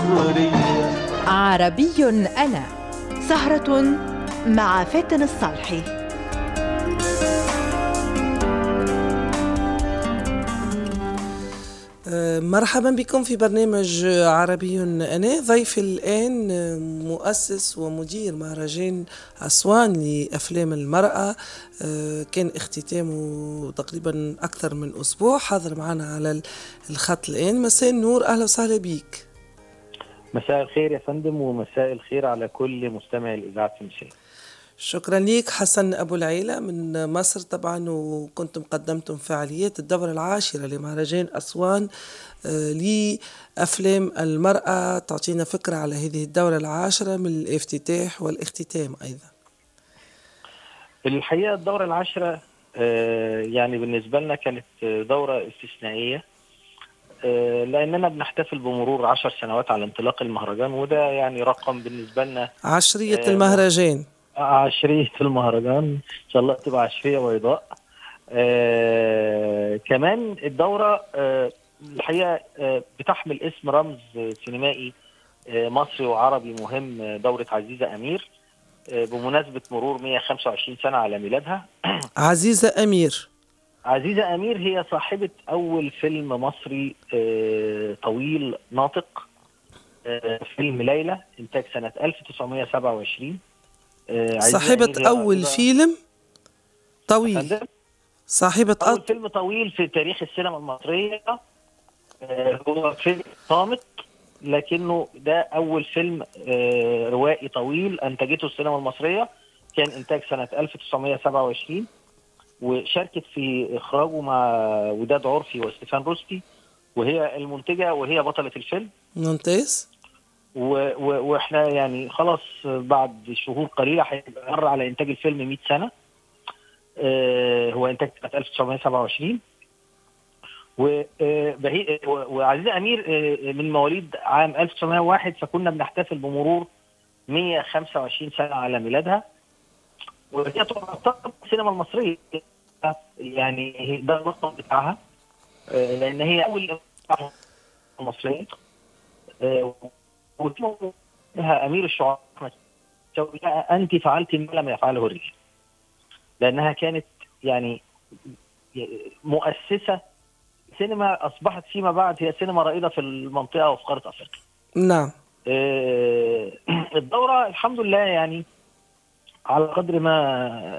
سوريا عربي أنا سهرة مع فاتن الصالحي مرحبا بكم في برنامج عربي أنا ضيفي الآن مؤسس ومدير مهرجان أسوان لأفلام المرأة كان اختتامه تقريبا أكثر من أسبوع حاضر معنا على الخط الآن مساء النور أهلا وسهلا بك مساء الخير يا فندم ومساء الخير على كل مستمع الإذاعة التونسية شكرا لك حسن أبو العيلة من مصر طبعا وكنتم قدمتم فعاليات الدورة العاشرة لمهرجان أسوان لأفلام المرأة تعطينا فكرة على هذه الدورة العاشرة من الافتتاح والاختتام أيضا الحقيقة الدورة العاشرة يعني بالنسبة لنا كانت دورة استثنائية لأننا بنحتفل بمرور عشر سنوات على انطلاق المهرجان وده يعني رقم بالنسبة لنا عشرية المهرجان عشرية المهرجان إن شاء الله تبقى عشرية بيضاء آه كمان الدورة آه الحقيقة آه بتحمل اسم رمز سينمائي آه مصري وعربي مهم دورة عزيزة أمير آه بمناسبة مرور 125 سنة على ميلادها عزيزة أمير عزيزة أمير هي صاحبة أول فيلم مصري آه طويل ناطق آه فيلم ليلى إنتاج سنة 1927 صاحبة أول فيلم طويل صاحبة أول فيلم طويل في تاريخ السينما المصرية هو فيلم صامت لكنه ده أول فيلم روائي طويل أنتجته السينما المصرية كان إنتاج سنة 1927 وشاركت في إخراجه مع وداد عرفي وستيفان روستي وهي المنتجة وهي بطلة الفيلم ممتاز و و واحنا يعني خلاص بعد شهور قليله هيمر على انتاج الفيلم 100 سنه آه هو انتاج سنه 1927 وبهي وعزيزه امير آه من مواليد عام 1901 فكنا بنحتفل بمرور 125 سنه على ميلادها وهي تعتبر السينما المصريه يعني ده الرقم بتاعها آه لان هي اول مصريه واسمها امير الشعراء انت فعلت ما لم يفعله الرجال لانها كانت يعني مؤسسه سينما اصبحت فيما بعد هي سينما رائده في المنطقه وفي قاره افريقيا. نعم. الدوره الحمد لله يعني على قدر ما